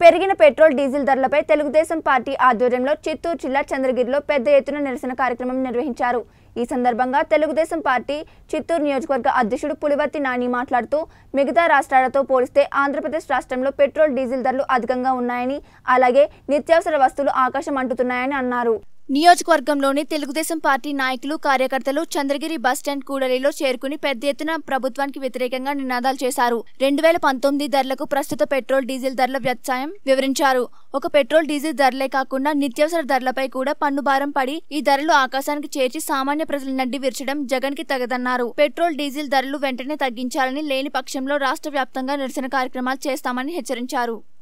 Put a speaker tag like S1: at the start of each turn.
S1: పెరిగిన petrol diesel ధరలపై Telugu Desam party ఆధ్వర్యంలో చిత్తూరు జిల్లా చంద్రగిరిలో పెద్ద ఎత్తున నిరసన కార్యక్రమం నిర్వహించారు ఈ సందర్భంగా తెలుగుదేశం పార్టీ చిత్తూరు నియోజకవర్గ అధ్యక్షుడు పులివర్తి నాని మాట్లాడుతూ మిగతా రాష్ట్రాలతో పోలిస్తే ఆంధ్రప్రదేశ్ రాష్ట్రంలో పెట్రోల్ డీజిల్ ధరలు అధికంగా ఉన్నాయని అలాగే నిత్యావసర వస్తువులు ఆకాశం అంటుతున్నాయని అన్నారు నియోజకవర్గంలోని తెలుగుదేశం పార్టీ నాయకులు కార్యకర్తలు చంద్రగిరి బస్టాండ్ కూడలిలో చేరుకుని పెద్ద ఎత్తున ప్రభుత్వానికి వ్యతిరేకంగా నినాదాలు చేశారు రెండు వేల పంతొమ్మిది ధరలకు ప్రస్తుత పెట్రోల్ డీజిల్ ధరల వ్యత్యాయం వివరించారు ఒక పెట్రోల్ డీజిల్ ధరలే కాకుండా నిత్యావసర ధరలపై కూడా పన్ను భారం పడి ఈ ధరలు ఆకాశానికి చేర్చి సామాన్య ప్రజల నడ్డి విరచడం జగన్ కి తగదన్నారు పెట్రోల్ డీజిల్ ధరలు వెంటనే తగ్గించాలని లేని పక్షంలో రాష్ట్ర వ్యాప్తంగా నిరసన కార్యక్రమాలు చేస్తామని హెచ్చరించారు